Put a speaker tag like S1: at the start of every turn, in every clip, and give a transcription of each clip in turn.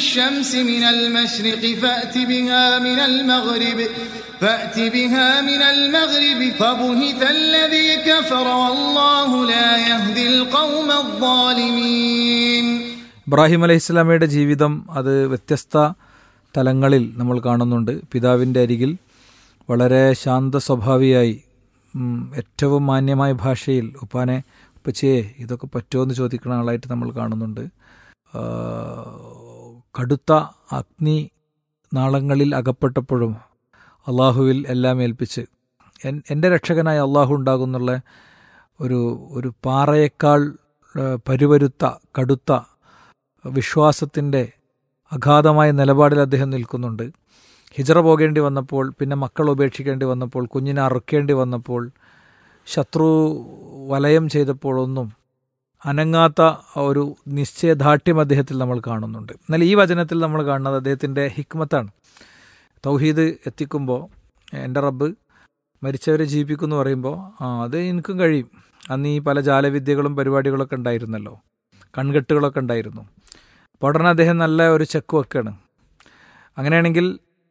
S1: الشمس من المشرق فأت بها من المغرب فأت بها من المغرب فبهت الذي كفر والله لا يهدي القوم الظالمين
S2: ഇബ്രാഹിം അലൈഹി ഇസ്ലാമയുടെ ജീവിതം അത് വ്യത്യസ്ത തലങ്ങളിൽ നമ്മൾ കാണുന്നുണ്ട് പിതാവിൻ്റെ അരികിൽ വളരെ ശാന്ത സ്വഭാവിയായി ഉം, ഏറ്റവും മാന്യമായ ഭാഷയിൽ ഉപ്പാനെ ഉപ്പച്ചേ ഇതൊക്കെ പറ്റുമോ എന്ന് ചോദിക്കുന്ന ആളായിട്ട് നമ്മൾ കാണുന്നുണ്ട് ആ, കടുത്ത അഗ്നി നാളങ്ങളിൽ അകപ്പെട്ടപ്പോഴും അള്ളാഹുവിൽ എല്ലാം ഏൽപ്പിച്ച് എൻ- എൻ്റെ രക്ഷകനായ അള്ളാഹു ഉണ്ടാകുന്നുള്ള ഒരു ഒരു പാറയേക്കാൾ ആ, പരുവരുത്ത കടുത്ത വിശ്വാസത്തിൻ്റെ അഗാധമായ നിലപാടിൽ അദ്ദേഹം നിൽക്കുന്നുണ്ട് ഹിജറ പോകേണ്ടി വന്നപ്പോൾ പിന്നെ മക്കൾ ഉപേക്ഷിക്കേണ്ടി വന്നപ്പോൾ കുഞ്ഞിനെ അറുക്കേണ്ടി വന്നപ്പോൾ ശത്രു വലയം ചെയ്തപ്പോഴൊന്നും അനങ്ങാത്ത ഒരു നിശ്ചയദാർഢ്യം അദ്ദേഹത്തിൽ നമ്മൾ കാണുന്നുണ്ട് എന്നാൽ ഈ വചനത്തിൽ നമ്മൾ കാണുന്നത് അദ്ദേഹത്തിൻ്റെ ഹിക്മത്താണ് തൗഹീദ് എത്തിക്കുമ്പോൾ എൻ്റെ റബ്ബ് മരിച്ചവരെ ജീവിപ്പിക്കുമെന്ന് പറയുമ്പോൾ ആ അത് എനിക്കും കഴിയും അന്ന് ഈ പല ജാലവിദ്യകളും പരിപാടികളൊക്കെ ഉണ്ടായിരുന്നല്ലോ കൺകെട്ടുകളൊക്കെ ഉണ്ടായിരുന്നു അപ്പോൾ ഉടനെ അദ്ദേഹം നല്ല ഒരു ചെക്ക് വെക്കാണ് അങ്ങനെയാണെങ്കിൽ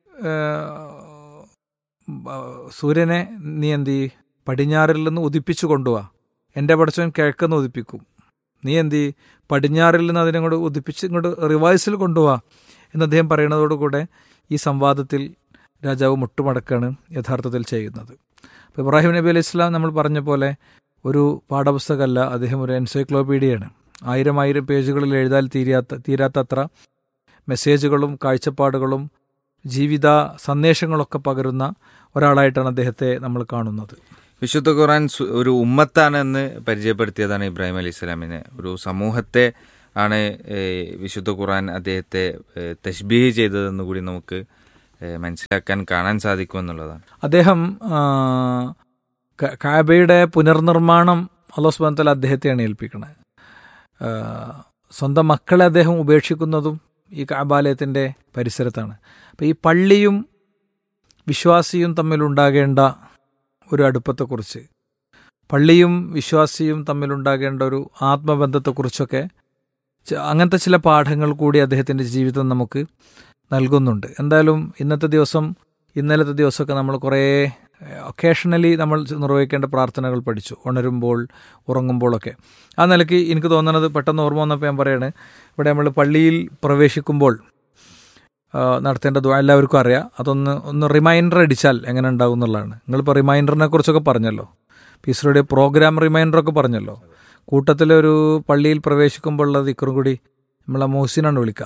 S2: ഏഹ്, ആ, സൂര്യനെ നീ എന്ത് ചെയ്യ്? പടിഞ്ഞാറിൽ നിന്ന് ഉദിപ്പിച്ചു കൊണ്ടുപോവാ എൻ്റെ പടച്ചവൻ കിഴക്കെന്ന് ഉദിപ്പിക്കും നീ എന്ത് ചെയ്യ്? പടിഞ്ഞാറിൽ നിന്ന് അതിനെ കൂടെ ഉദിപ്പിച്ച് ഇങ്ങോട്ട് റിവൈസിൽ കൊണ്ടുപോവാ എന്ന് അദ്ദേഹം പറയുന്നതോടുകൂടെ ഈ സംവാദത്തിൽ രാജാവ് മുട്ടുമടക്കാണ് യഥാർത്ഥത്തിൽ ചെയ്യുന്നത് അപ്പോൾ ഇബ്രാഹിം നബി അലൈഹി ഇസ്ലാം നമ്മൾ പറഞ്ഞ പോലെ ഒരു പാഠപുസ്തകമല്ല അദ്ദേഹം ഒരു എൻസൈക്ലോപീഡിയയാണ് ആയിരം ആയിരം പേജുകളിൽ എഴുതാൻ തീരാത്ത തീരാത്തത്ര മെസ്സേജുകളും കാഴ്ചപ്പാടുകളും ജീവിത സന്ദേശങ്ങളൊക്കെ പകരുന്ന ഒരാളായിട്ടാണ് അദ്ദേഹത്തെ നമ്മൾ കാണുന്നത്
S3: വിശുദ്ധ ഖുർആൻ സു- ഒരു ഉമ്മത്താണെന്ന് പരിചയപ്പെടുത്തിയതാണ് ഇബ്രാഹിം അലൈഹി സ്വലാമിനെ ഒരു സമൂഹത്തെ ആണ് ഏഹ്, വിശുദ്ധ ഖുർആൻ അദ്ദേഹത്തെ ഏഹ്, തശ്ബീഹ് ചെയ്തതെന്ന് കൂടി നമുക്ക് ഏഹ്, മനസ്സിലാക്കാൻ കാണാൻ സാധിക്കുമെന്നുള്ളതാണ്
S2: അദ്ദേഹം ആ, ക- കാബയുടെ പുനർനിർമ്മാണം അള്ളാഹു സുബ്ഹാനഹു വ തആല അദ്ദേഹത്തെയാണ് ഏൽപ്പിക്കുന്നത് ആ, സ്വന്തം മക്കളെ അദ്ദേഹം ഉപേക്ഷിക്കുന്നതും ഈ കാബാലയത്തിൻ്റെ പരിസരത്താണ് അപ്പോൾ ഈ പള്ളിയും വിശ്വാസിയും തമ്മിലുണ്ടാകേണ്ട ഒരു അടുപ്പത്തെക്കുറിച്ച് പള്ളിയും വിശ്വാസിയും തമ്മിലുണ്ടാകേണ്ട ഒരു ആത്മബന്ധത്തെക്കുറിച്ചൊക്കെ ച- അങ്ങനത്തെ ചില പാഠങ്ങൾ കൂടി അദ്ദേഹത്തിൻ്റെ ജീവിതം നമുക്ക് നൽകുന്നുണ്ട് എന്തായാലും ഇന്നത്തെ ദിവസം ഇന്നലത്തെ ദിവസമൊക്കെ നമ്മൾ കുറേ ഒക്കേഷണലി നമ്മൾ നിർവഹിക്കേണ്ട പ്രാർത്ഥനകൾ പഠിച്ചു ഉണരുമ്പോൾ ഉറങ്ങുമ്പോഴൊക്കെ ആ നിലയ്ക്ക് എനിക്ക് തോന്നുന്നത് പെട്ടെന്ന് ഓർമ്മ വന്നപ്പോൾ ഞാൻ പറയാണ് ഇവിടെ നമ്മൾ പള്ളിയിൽ പ്രവേശിക്കുമ്പോൾ ആ, നടത്തേണ്ട ദ്വാ എല്ലാവർക്കും അറിയാം അതൊന്ന് ഒന്ന് റിമൈൻഡർ അടിച്ചാൽ എങ്ങനെ ഉണ്ടാവും എന്നുള്ളതാണ് നിങ്ങളിപ്പോൾ റിമൈൻഡറിനെ കുറിച്ചൊക്കെ പറഞ്ഞല്ലോ പീസറുടെ പ്രോഗ്രാം റിമൈൻഡറൊക്കെ പറഞ്ഞല്ലോ കൂട്ടത്തിലൊരു പള്ളിയിൽ പ്രവേശിക്കുമ്പോൾ ഉള്ള ദിക്കറും കൂടി നമ്മളെ മോസിനാണ് വിളിക്കുക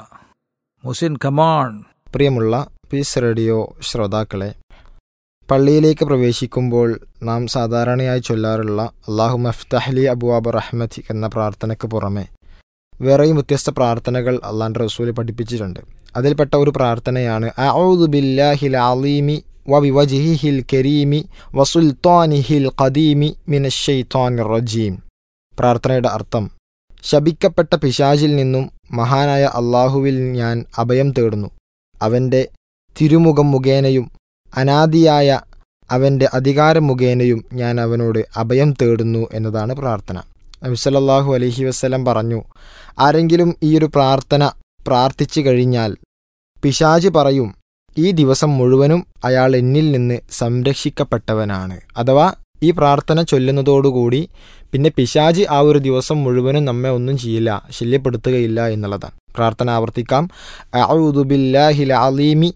S2: മോസിൻ കമാൺ
S4: പ്രിയമുള്ള പീസ് റേഡിയോ ശ്രോതാക്കളെ പള്ളിയിലേക്ക് പ്രവേശിക്കുമ്പോൾ നാം സാധാരണയായി ചൊല്ലാറുള്ള അള്ളാഹു മഫ്തഹ്ലി അബുവാബ് റഹ്മത്തി എന്ന പ്രാർത്ഥനയ്ക്ക് പുറമെ വേറെയും വ്യത്യസ്ത പ്രാർത്ഥനകൾ അള്ളാൻ്റെ റസൂല് പഠിപ്പിച്ചിട്ടുണ്ട് അതിൽപ്പെട്ട ഒരു പ്രാർത്ഥനയാണ് അഊദു ബില്ലാഹിൽ അലീമി വബിവജിഹിൽ കരീമി വസുൽത്താനിഹിൽ ഖദീമി മിനശ്ശൈത്താനിർ റജീം പ്രാർത്ഥനയുടെ അർത്ഥം ശപിക്കപ്പെട്ട പിശാചിൽ നിന്നും മഹാനായ അള്ളാഹുവിൽ ഞാൻ അഭയം തേടുന്നു അവൻ്റെ തിരുമുഖം മുഖേനയും അനാദിയായ അവൻ്റെ അധികാരം മുഖേനയും ഞാൻ അവനോട് അഭയം തേടുന്നു എന്നതാണ് പ്രാർത്ഥന നബിസല്ലാഹു അലഹി വസ്ലം പറഞ്ഞു ആരെങ്കിലും ഈ ഒരു പ്രാർത്ഥന പ്രാർത്ഥിച്ചു കഴിഞ്ഞാൽ പിശാജ് പറയും ഈ ദിവസം മുഴുവനും അയാൾ എന്നിൽ നിന്ന് സംരക്ഷിക്കപ്പെട്ടവനാണ് അഥവാ ഈ പ്രാർത്ഥന ചൊല്ലുന്നതോടുകൂടി പിന്നെ പിശാജ് ആ ഒരു ദിവസം മുഴുവനും നമ്മെ ഒന്നും ചെയ്യില്ല ശല്യപ്പെടുത്തുകയില്ല എന്നുള്ളതാണ് പ്രാർത്ഥന ആവർത്തിക്കാം അഊദു ബില്ലാഹിൽ അലീമി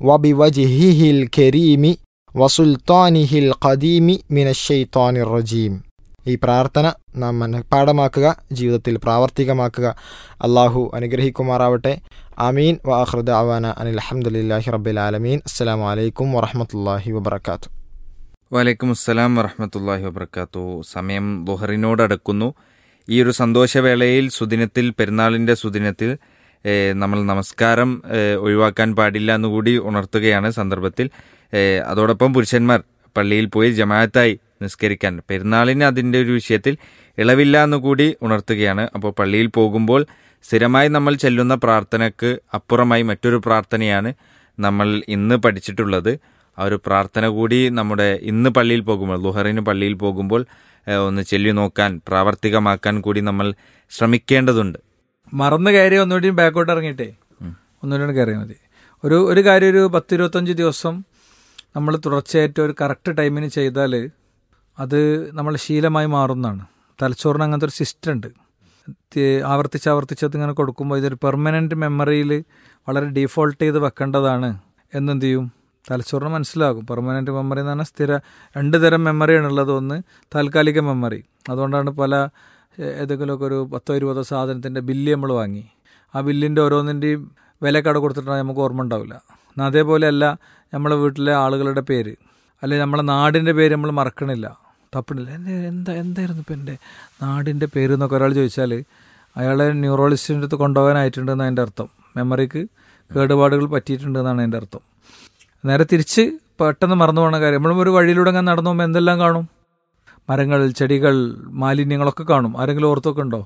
S4: വബിവജിഹിൽ കരീമി വസുൽത്താനിഹിൽ ഖദീമി മിനശ്ശൈത്താനിർ റജീം ഈ പ്രാർത്ഥന നാം മനഃപ്പാടമാക്കുക ജീവിതത്തിൽ പ്രാവർത്തികമാക്കുക അള്ളാഹു അനുഗ്രഹിക്കുമാറാവട്ടെ ആമീൻ വാഹൃദ അവാന അനിൽ അഹമ്മദില്ലാഹി റബ്ബിൽ ആലമീൻ അസ്സലാമു അലൈക്കും വറഹമത്തല്ലാഹി വബർക്കാത്തു
S3: വലൈക്കും അസ്സലാം വറഹമത്തല്ലാഹി വബർക്കാത്തു സമയം ബുഹറിനോടടുക്കുന്നു ഈ ഒരു സന്തോഷവേളയിൽ സുദിനത്തിൽ പെരുന്നാളിൻ്റെ സുദിനത്തിൽ ഏഹ്, നമ്മൾ നമസ്കാരം ഏഹ്, ഒഴിവാക്കാൻ പാടില്ല എന്നുകൂടി ഉണർത്തുകയാണ് സന്ദർഭത്തിൽ ഏഹ്, അതോടൊപ്പം പുരുഷന്മാർ പള്ളിയിൽ പോയി ജമാഅത്തായി നിസ്കരിക്കാൻ പെരുന്നാളിന് അതിൻ്റെ ഒരു വിഷയത്തിൽ ഇളവില്ല എന്നുകൂടി ഉണർത്തുകയാണ് അപ്പോൾ പള്ളിയിൽ പോകുമ്പോൾ സ്ഥിരമായി നമ്മൾ ചെല്ലുന്ന പ്രാർത്ഥനയ്ക്ക് അപ്പുറമായി മറ്റൊരു പ്രാർത്ഥനയാണ് നമ്മൾ ഇന്ന് പഠിച്ചിട്ടുള്ളത് ആ ഒരു പ്രാർത്ഥന കൂടി നമ്മുടെ ഇന്ന് പള്ളിയിൽ പോകുമ്പോൾ ലുഹറിന് പള്ളിയിൽ പോകുമ്പോൾ ഏഹ്, ഒന്ന് ചൊല്ലി നോക്കാൻ പ്രാവർത്തികമാക്കാൻ കൂടി നമ്മൾ ശ്രമിക്കേണ്ടതുണ്ട്
S2: മറന്നു കയറി ഒന്നുകൂടി ബാക്കോട്ട് ഇറങ്ങിയിട്ടേ ഒന്നുകൂടെ കയറിയാൽ മതി ഒരു ഒരു കാര്യം ഒരു പത്ത് ഇരുപത്തഞ്ച് ദിവസം നമ്മൾ തുടർച്ചയായിട്ട് ഒരു കറക്റ്റ് ടൈമിന് ചെയ്താൽ അത് നമ്മൾ ശീലമായി മാറുന്നതാണ് തലച്ചോറിന് അങ്ങനത്തെ ഒരു സിസ്റ്റം ഉണ്ട് തി- ആവർത്തിച്ച് ആവർത്തിച്ച് അതിങ്ങനെ കൊടുക്കുമ്പോൾ ഇതൊരു പെർമനൻറ്റ് മെമ്മറിയിൽ വളരെ ഡീഫോൾട്ട് ചെയ്ത് വെക്കേണ്ടതാണ് എന്നെന്ത് ചെയ്യും തലച്ചോറിന് മനസ്സിലാകും പെർമനൻറ്റ് മെമ്മറി എന്ന് പറഞ്ഞാൽ സ്ഥിര രണ്ട് തരം മെമ്മറിയാണ് ഉള്ളത് ഒന്ന് താൽക്കാലിക മെമ്മറി അതുകൊണ്ടാണ് പല ഏ- ഏതെങ്കിലുമൊക്കെ ഒരു പത്തോ ഇരുപതോ സാധനത്തിൻ്റെ ബില്ല് നമ്മൾ വാങ്ങി ആ ബില്ലിൻ്റെ ഓരോന്നിൻ്റെയും വിലക്കട കൊടുത്തിട്ടുണ്ടെങ്കിൽ നമുക്ക് ഓർമ്മ ഉണ്ടാവില്ല എന്നാൽ അതേപോലെ അല്ല നമ്മളെ വീട്ടിലെ ആളുകളുടെ പേര് അല്ലെങ്കിൽ നമ്മളെ നാടിൻ്റെ പേര് നമ്മൾ മറക്കണില്ല തപ്പണില്ല എന്താ എന്താ എന്തായിരുന്നു ഇപ്പം എൻ്റെ നാടിൻ്റെ പേര് എന്നൊക്കെ ഒരാൾ ചോദിച്ചാൽ അയാളെ ന്യൂറോളജിസ്റ്റിൻ്റെ അടുത്ത് കൊണ്ടുപോകാനായിട്ടുണ്ടെന്ന് അതിൻ്റെ അർത്ഥം മെമ്മറിക്ക് കേടുപാടുകൾ പറ്റിയിട്ടുണ്ട് എന്നാണ് അതിൻ്റെ അർത്ഥം നേരെ തിരിച്ച് പെട്ടെന്ന് മറന്നു പോകുന്ന കാര്യം നമ്മളും ഒരു വഴിയിലൂടെ അങ്ങനെ നടന്നു പോകുമ്പോൾ എന്തെല്ലാം കാണും മരങ്ങൾ ചെടികൾ മാലിന്യങ്ങളൊക്കെ കാണും ആരെങ്കിലും ഓർത്തൊക്കെ ഉണ്ടോ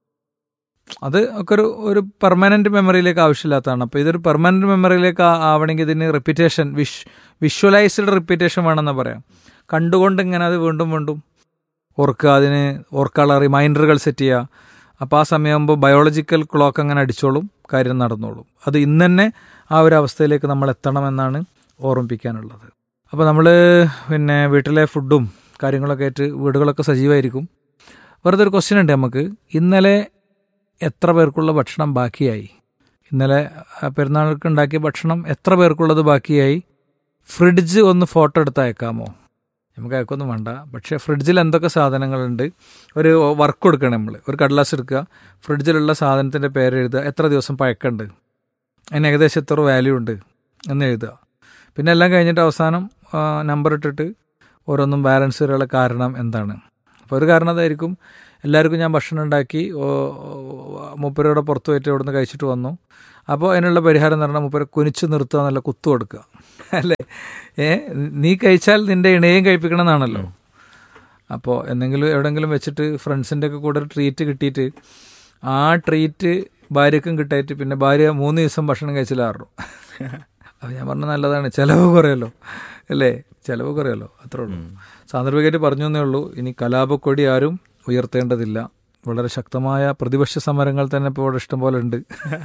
S2: അത് ഒക്കെ ഒരു ഒരു പെർമനന്റ് മെമ്മറിയിലേക്ക് ആവശ്യമില്ലാത്തതാണ് അപ്പോൾ ഇതൊരു പെർമനന്റ് മെമ്മറിയിലേക്ക് ആ- ആവണമെങ്കിൽ ഇതിന് റിപ്പീറ്റേഷൻ വിഷ് വിഷ്വലൈസ്ഡ് റിപ്പീറ്റേഷൻ വേണമെന്ന് പറയാം കണ്ടുകൊണ്ട് ഇങ്ങനെ അത് വീണ്ടും വീണ്ടും ഓർക്കുക അതിന് ഓർക്കാനുള്ള റിമൈൻഡറുകൾ സെറ്റ് ചെയ്യുക അപ്പോൾ ആ സമയമാകുമ്പോൾ ബയോളജിക്കൽ ക്ലോക്ക് അങ്ങനെ അടിച്ചോളും കാര്യം നടന്നോളും അത് ഇന്ന് തന്നെ ആ ഒരു അവസ്ഥയിലേക്ക് നമ്മൾ എത്തണമെന്നാണ് ഓർമ്മിപ്പിക്കാനുള്ളത് അപ്പോൾ നമ്മൾ പിന്നെ വീട്ടിലെ ഫുഡും കാര്യങ്ങളൊക്കെ ആയിട്ട് വീടുകളൊക്കെ സജീവമായിരിക്കും വെറുതെ ഒരു ക്വസ്റ്റ്യൻ ഉണ്ട് നമുക്ക് ഇന്നലെ എത്ര പേർക്കുള്ള ഭക്ഷണം ബാക്കിയായി ഇന്നലെ ആ, പെരുന്നാൾക്ക് ഉണ്ടാക്കിയ ഭക്ഷണം എത്ര പേർക്കുള്ളത് ബാക്കിയായി ഫ്രിഡ്ജ് ഒന്ന് ഫോട്ടോ എടുത്ത് അയക്കാമോ നമുക്ക് അയക്കൊന്നും വേണ്ട പക്ഷേ ഫ്രിഡ്ജിൽ എന്തൊക്കെ സാധനങ്ങളുണ്ട് ഒരു വർക്ക് കൊടുക്കണം നമ്മൾ ഒരു കടലാസ് എടുക്കുക ഫ്രിഡ്ജിലുള്ള സാധനത്തിൻ്റെ പേര് എഴുതുക എത്ര ദിവസം പഴക്കമുണ്ട് അതിന് ഏകദേശം എത്ര വാല്യൂ ഉണ്ട് എന്ന് എഴുതുക പിന്നെ എല്ലാം കഴിഞ്ഞിട്ട് അവസാനം നമ്പർ ഇട്ടിട്ട് ഓരോന്നും ബാലൻസ് വരെയുള്ള കാരണം എന്താണ് അപ്പോൾ ഒരു കാരണം അതായിരിക്കും എല്ലാവർക്കും ഞാൻ ഭക്ഷണം ഉണ്ടാക്കി മുപ്പരയുടെ പുറത്ത് പോയിട്ട് ഇവിടെ നിന്ന് കഴിച്ചിട്ട് വന്നു അപ്പോൾ അതിനുള്ള പരിഹാരം എന്ന് പറഞ്ഞാൽ മുപ്പര കുനിച്ച് നിർത്തുക നല്ല കുത്തു കൊടുക്കുക അല്ലേ ഏ നീ കഴിച്ചാൽ നിന്റെ ഇണയും കഴിപ്പിക്കണം എന്നാണല്ലോ അപ്പോൾ എന്തെങ്കിലും എവിടെയെങ്കിലും വെച്ചിട്ട് ഫ്രണ്ട്സിൻ്റെ ഒക്കെ കൂടെ ഒരു ട്രീറ്റ് കിട്ടിയിട്ട് ആ ട്രീറ്റ് ഭാര്യക്കും കിട്ടായിട്ട് പിന്നെ ഭാര്യ മൂന്ന് ദിവസം ഭക്ഷണം കഴിച്ചില്ലാറും അപ്പോൾ ഞാൻ പറഞ്ഞ നല്ലതാണ് ചിലവ് കുറയല്ലോ അല്ലേ ചിലവ് കുറയല്ലോ അത്രേ ഉള്ളൂ സാന്ദർഭികമായിട്ട് പറഞ്ഞു എന്നേ ഉള്ളൂ ഇനി കലാപക്കൊടി ആരും ഉയർത്തേണ്ടതില്ല വളരെ ശക്തമായ പ്രതിപക്ഷ സമരങ്ങൾ തന്നെ ഇപ്പോൾ ഇവിടെ ഇഷ്ടംപോലെ ഉണ്ട്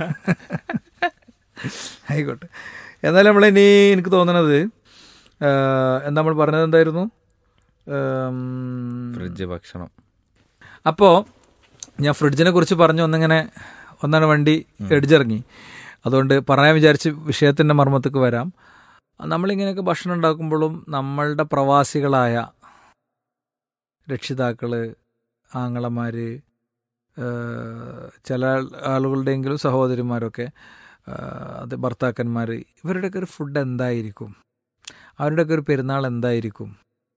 S2: ആയിക്കോട്ടെ എന്നാലും നമ്മളിനി എനിക്ക് തോന്നണത് ആ, എന്താ നമ്മൾ പറഞ്ഞത് എന്തായിരുന്നു ഉം,
S3: ഫ്രിഡ്ജ് ഭക്ഷണം
S2: അപ്പോൾ ഞാൻ ഫ്രിഡ്ജിനെ കുറിച്ച് പറഞ്ഞു ഒന്നിങ്ങനെ ഒന്നാണ് വണ്ടി എടിച്ചിറങ്ങി അതുകൊണ്ട് പറയാൻ വിചാരിച്ച് വിഷയത്തിൻ്റെ മർമ്മത്തേക്ക് വരാം നമ്മളിങ്ങനെയൊക്കെ ഭക്ഷണം ഉണ്ടാക്കുമ്പോഴും നമ്മളുടെ പ്രവാസികളായ രക്ഷിതാക്കൾ ആങ്ങളമാർ ചില ആളുകളുടെയെങ്കിലും സഹോദരിമാരൊക്കെ ആ, അത് ഭർത്താക്കന്മാർ ഇവരുടെയൊക്കെ ഒരു ഫുഡ് എന്തായിരിക്കും അവരുടെയൊക്കെ ഒരു പെരുന്നാൾ എന്തായിരിക്കും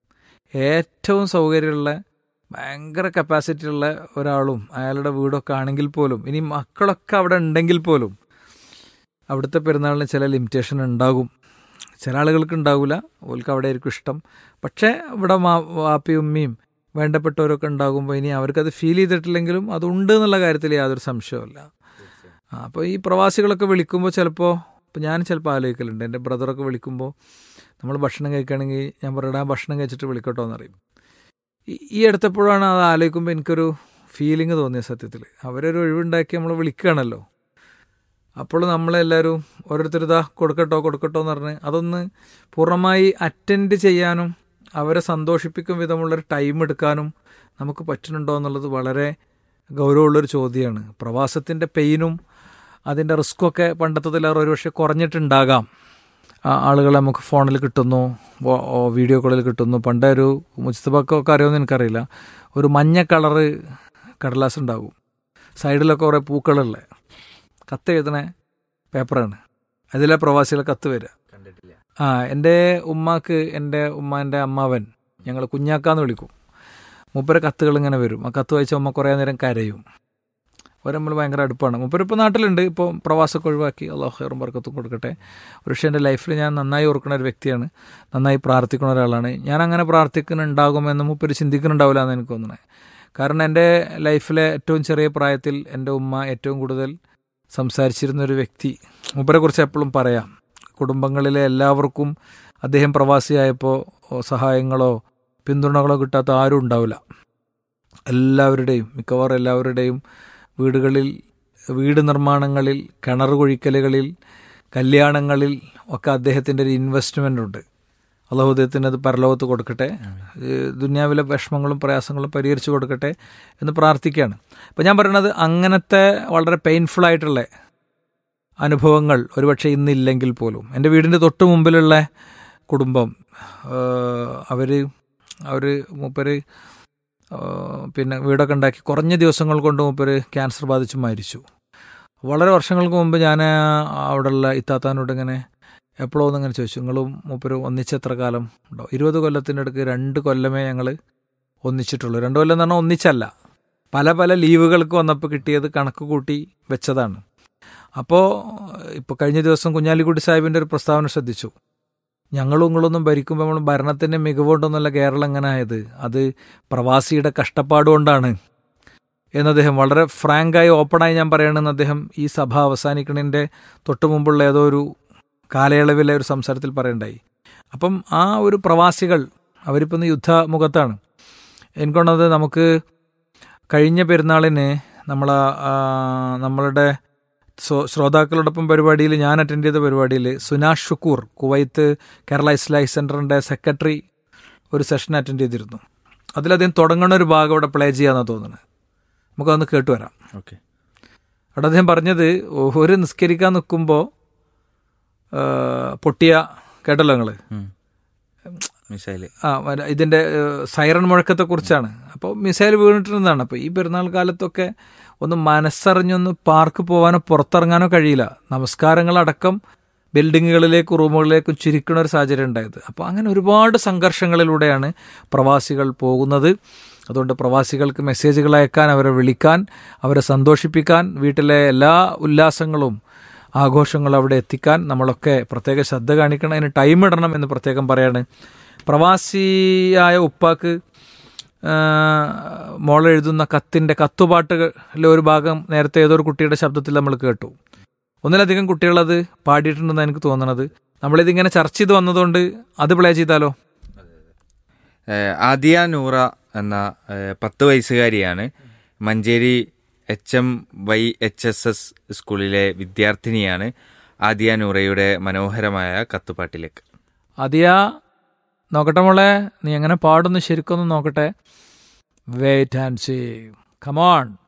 S2: ഏറ്റവും സൗകര്യമുള്ള ഭയങ്കര കപ്പാസിറ്റി ഉള്ള ഒരാളും അയാളുടെ വീടൊക്കെ ആണെങ്കിൽ പോലും ഇനി മക്കളൊക്കെ അവിടെ ഉണ്ടെങ്കിൽ പോലും അവിടുത്തെ പെരുന്നാളിന് ചില ലിമിറ്റേഷൻ ഉണ്ടാകും ചില ആളുകൾക്ക് ഉണ്ടാവില്ല ഓൾക്ക് അവിടെ ആയിരിക്കും ഇഷ്ടം പക്ഷേ ഇവിടെ മാ വാപ്പിയും ഉമ്മയും വേണ്ടപ്പെട്ടവരൊക്കെ ഉണ്ടാകുമ്പോൾ ഇനി അവർക്കത് ഫീൽ ചെയ്തിട്ടില്ലെങ്കിലും അതുണ്ട് എന്നുള്ള കാര്യത്തിൽ യാതൊരു സംശയവുമില്ല ആ, അപ്പോൾ ഈ പ്രവാസികളൊക്കെ വിളിക്കുമ്പോൾ ചിലപ്പോൾ ഇപ്പോൾ ഞാൻ ചിലപ്പോൾ ആലോചിക്കലുണ്ട് എൻ്റെ ബ്രദറൊക്കെ വിളിക്കുമ്പോൾ നമ്മൾ ഭക്ഷണം കഴിക്കുകയാണെങ്കിൽ ഞാൻ പറയടാ ഭക്ഷണം കഴിച്ചിട്ട് വിളിക്കട്ടോ എന്നറിയും ഈ- ഈ അടുത്തപ്പോഴാണ് അത് ആലോചിക്കുമ്പോൾ എനിക്കൊരു ഫീലിംഗ് തോന്നിയ സത്യത്തിൽ അവരൊരു ഒഴിവുണ്ടാക്കി നമ്മൾ വിളിക്കുകയാണല്ലോ അപ്പോൾ നമ്മളെല്ലാവരും ഓരോരുത്തർ ഇതാ കൊടുക്കട്ടോ കൊടുക്കട്ടോ എന്ന് പറഞ്ഞ് അതൊന്ന് പൂർണ്ണമായി അറ്റൻഡ് ചെയ്യാനും അവരെ സന്തോഷിപ്പിക്കും വിധമുള്ളൊരു ടൈം എടുക്കാനും നമുക്ക് പറ്റുന്നുണ്ടോ എന്നുള്ളത് വളരെ ഗൗരവമുള്ളൊരു ചോദ്യമാണ് പ്രവാസത്തിൻ്റെ പെയിനും അതിൻ്റെ റിസ്ക്കൊക്കെ പണ്ടത്തതിലേറെ ഒരുപക്ഷെ കുറഞ്ഞിട്ടുണ്ടാകാം ആ, ആളുകളെ നമുക്ക് ഫോണിൽ കിട്ടുന്നു വോ- ഓ, വീഡിയോ കോളിൽ കിട്ടുന്നു പണ്ടേ ഒരു മുസ്തബക്കൊക്കെ അറിയുമെന്ന് എനിക്കറിയില്ല ഒരു മഞ്ഞ കളറ് കടലാസ് ഉണ്ടാകും സൈഡിലൊക്കെ കുറേ പൂക്കളുള്ള കത്ത് എഴുതണ പേപ്പറാണ് അതിലെ പ്രവാസികളെ കത്ത് വരിക ആ എൻ്റെ ഉമ്മാക്ക് എൻ്റെ ഉമ്മാൻ്റെ അമ്മാവൻ ഞങ്ങൾ കുഞ്ഞാക്കാന്ന് വിളിക്കും മൂപ്പര കത്തുകൾ ഇങ്ങനെ വരും ആ കത്ത് വായിച്ച ഉമ്മ കുറേ നേരം കരയും അവർ നമ്മൾ ഭയങ്കര അടുപ്പാണ് മൂപ്പര് ഇപ്പോൾ നാട്ടിലുണ്ട് ഇപ്പോൾ പ്രവാസമൊക്കെ ഒഴിവാക്കി അള്ളാഹു ഹെയറും ബർക്കത്തും കൊടുക്കട്ടെ പക്ഷേ എൻ്റെ ലൈഫിൽ ഞാൻ നന്നായി ഓർക്കുന്ന ഒരു വ്യക്തിയാണ് നന്നായി പ്രാർത്ഥിക്കുന്ന ഒരാളാണ് ഞാൻ അങ്ങനെ പ്രാർത്ഥിക്കുന്നുണ്ടാകുമെന്ന് മൂപ്പര് ചിന്തിക്കുന്നുണ്ടാവില്ല എന്ന് എനിക്ക് തോന്നുന്നത് കാരണം എൻ്റെ ലൈഫിലെ ഏറ്റവും ചെറിയ പ്രായത്തിൽ എൻ്റെ ഉമ്മ ഏറ്റവും കൂടുതൽ സംസാരിച്ചിരുന്ന ഒരു വ്യക്തി മൂപ്പരെ കുറിച്ച് എപ്പോഴും പറയാം കുടുംബങ്ങളിലെ എല്ലാവർക്കും അദ്ദേഹം പ്രവാസിയായപ്പോൾ സഹായങ്ങളോ പിന്തുണകളോ കിട്ടാത്ത ആരും ഉണ്ടാവില്ല എല്ലാവരുടെയും മിക്കവാറും എല്ലാവരുടെയും വീടുകളിൽ വീട് നിർമ്മാണങ്ങളിൽ കിണർ കുഴിക്കലുകളിൽ കല്യാണങ്ങളിൽ ഒക്കെ അദ്ദേഹത്തിൻ്റെ ഒരു ഇൻവെസ്റ്റ്മെൻ്റ് ഉണ്ട് അള്ളാഹു അദ്ദേഹത്തിന് അത് പരലോകത്ത് കൊടുക്കട്ടെ ഏഹ് ദുനിയാവിലെ വിഷമങ്ങളും പ്രയാസങ്ങളും പരിഹരിച്ചു കൊടുക്കട്ടെ എന്ന് പ്രാർത്ഥിക്കുകയാണ് അപ്പോൾ ഞാൻ പറയുന്നത് അങ്ങനത്തെ വളരെ പെയിൻഫുൾ ആയിട്ടുള്ള അനുഭവങ്ങൾ ഒരുപക്ഷെ ഇന്നില്ലെങ്കിൽ പോലും എൻ്റെ വീടിൻ്റെ തൊട്ട് മുമ്പിലുള്ള കുടുംബം അവർ അവർ മൂപ്പര് ഏഹ് പിന്നെ വീടൊക്കെ ഉണ്ടാക്കി കുറഞ്ഞ ദിവസങ്ങൾ കൊണ്ട് മൂപ്പര് ക്യാൻസർ ബാധിച്ച് മരിച്ചു വളരെ വർഷങ്ങൾക്ക് മുമ്പ് ഞാൻ അവിടെയുള്ള ഇത്താത്താനോട് ഇങ്ങനെ എപ്പോഴോ ഇങ്ങനെ ചോദിച്ചു നിങ്ങളും മൂപ്പര് ഒന്നിച്ചെത്ര കാലം ഉണ്ടോ ഇരുപത് കൊല്ലത്തിൻ്റെ അടുക്ക് രണ്ട് കൊല്ലമേ ഞങ്ങൾ ഒന്നിച്ചിട്ടുള്ളൂ രണ്ട് കൊല്ലം എന്ന് പറഞ്ഞാൽ ഒന്നിച്ചല്ല പല പല ലീവുകൾക്ക് വന്നപ്പോൾ കിട്ടിയത് കണക്ക് കൂട്ടി വെച്ചതാണ് അപ്പോൾ ഇപ്പോൾ കഴിഞ്ഞ ദിവസം കുഞ്ഞാലിക്കുട്ടി സാഹിബിൻ്റെ ഒരു പ്രസ്താവന ശ്രദ്ധിച്ചു ഞങ്ങളും നിങ്ങളൊന്നും ഭരിക്കുമ്പോൾ നമ്മൾ ഭരണത്തിൻ്റെ മികവുകൊണ്ടൊന്നുമല്ല കേരളം എങ്ങനെ ആയത് അത് പ്രവാസിയുടെ കഷ്ടപ്പാട് കൊണ്ടാണ് എന്ന് അദ്ദേഹം വളരെ ഫ്രാങ്കായി ഓപ്പണായി ഞാൻ പറയണമെന്ന് അദ്ദേഹം ഈ സഭ അവസാനിക്കണതിൻ്റെ തൊട്ട് മുമ്പുള്ള ഏതോ ഒരു കാലയളവിലെ ഒരു സംസാരത്തിൽ പറയണ്ടായി അപ്പം ആ ഒരു പ്രവാസികൾ അവരിപ്പോൾ ഇന്ന് യുദ്ധമുഖത്താണ് എനിക്കൊണ്ടത് നമുക്ക് കഴിഞ്ഞ പെരുന്നാളിന് നമ്മൾ നമ്മളുടെ സ്വ- ശ്രോതാക്കളോടൊപ്പം പരിപാടിയിൽ ഞാൻ അറ്റൻഡ് ചെയ്ത പരിപാടിയിൽ സുനാഷ് ഷുക്കൂർ കുവൈത്ത് കേരള ഇസ്ലാഹി സെൻറ്ററിൻ്റെ സെക്രട്ടറി ഒരു സെഷൻ അറ്റൻഡ് ചെയ്തിരുന്നു അതിലദ്ദേഹം തുടങ്ങുന്ന ഒരു ഭാഗം ഇവിടെ പ്ലേ ചെയ്യാമെന്നാണ് തോന്നുന്നത് നമുക്കതൊന്ന് കേട്ടു വരാം
S3: ഓക്കെ
S2: അവിടെ അദ്ദേഹം പറഞ്ഞത് ഒരു നിസ്കരിക്കാൻ നിൽക്കുമ്പോൾ പൊട്ടിയ കേട്ടല്ലോ നിങ്ങൾ
S3: മിസൈല്
S2: ആ മറ്റേ ഇതിൻ്റെ ഏഹ്, സൈറൺ മുഴക്കത്തെക്കുറിച്ചാണ് അപ്പോൾ മിസൈൽ വീണിട്ടിരുന്നതാണ് അപ്പോൾ ഈ പെരുന്നാൾ കാലത്തൊക്കെ ഒന്ന് മനസ്സറിഞ്ഞൊന്ന് പാർക്ക് പോകാനോ പുറത്തിറങ്ങാനോ കഴിയില്ല നമസ്കാരങ്ങളടക്കം ബിൽഡിങ്ങുകളിലേക്കും റൂമുകളിലേക്കും ചുരുക്കണ ഒരു സാഹചര്യം ഉണ്ടായത് അപ്പോൾ അങ്ങനെ ഒരുപാട് സംഘർഷങ്ങളിലൂടെയാണ് പ്രവാസികൾ പോകുന്നത് അതുകൊണ്ട് പ്രവാസികൾക്ക് മെസ്സേജുകൾ അയക്കാൻ അവരെ വിളിക്കാൻ അവരെ സന്തോഷിപ്പിക്കാൻ വീട്ടിലെ എല്ലാ ഉല്ലാസങ്ങളും ആഘോഷങ്ങളും അവിടെ എത്തിക്കാൻ നമ്മളൊക്കെ പ്രത്യേക ശ്രദ്ധ കാണിക്കണം അതിന് ടൈം ഇടണം എന്ന് പ്രത്യേകം പറയാണ് പ്രവാസിയായ ഉപ്പാക്ക് ആ, മോൾ എഴുതുന്ന കത്തിൻ്റെ കത്തുപാട്ടുകളിലെ ഒരു ഭാഗം നേരത്തെ ഏതോ ഒരു കുട്ടിയുടെ ശബ്ദത്തിൽ നമ്മൾ കേട്ടു ഒന്നിലധികം കുട്ടികളത് പാടിയിട്ടുണ്ടെന്ന് എനിക്ക് തോന്നണത് നമ്മളിതിങ്ങനെ ചർച്ച ചെയ്ത് വന്നതുകൊണ്ട് അത് പ്ലേ ചെയ്താലോ
S3: ഏഹ് ആദിയ നൂറ എന്ന ഏഹ് പത്ത് വയസ്സുകാരിയാണ് Manjeri H M Y H S S സ്കൂളിലെ വിദ്യാർത്ഥിനിയാണ് ആദിയ നൂറയുടെ മനോഹരമായ കത്തുപാട്ടിലേക്ക്
S2: അതിയ നോക്കട്ടെ മോളെ നീ എങ്ങനെ പാടുന്നു ശരിക്കൊന്ന് നോക്കട്ടെ വെയിറ്റ് ആൻഡ് സീ കമോൺ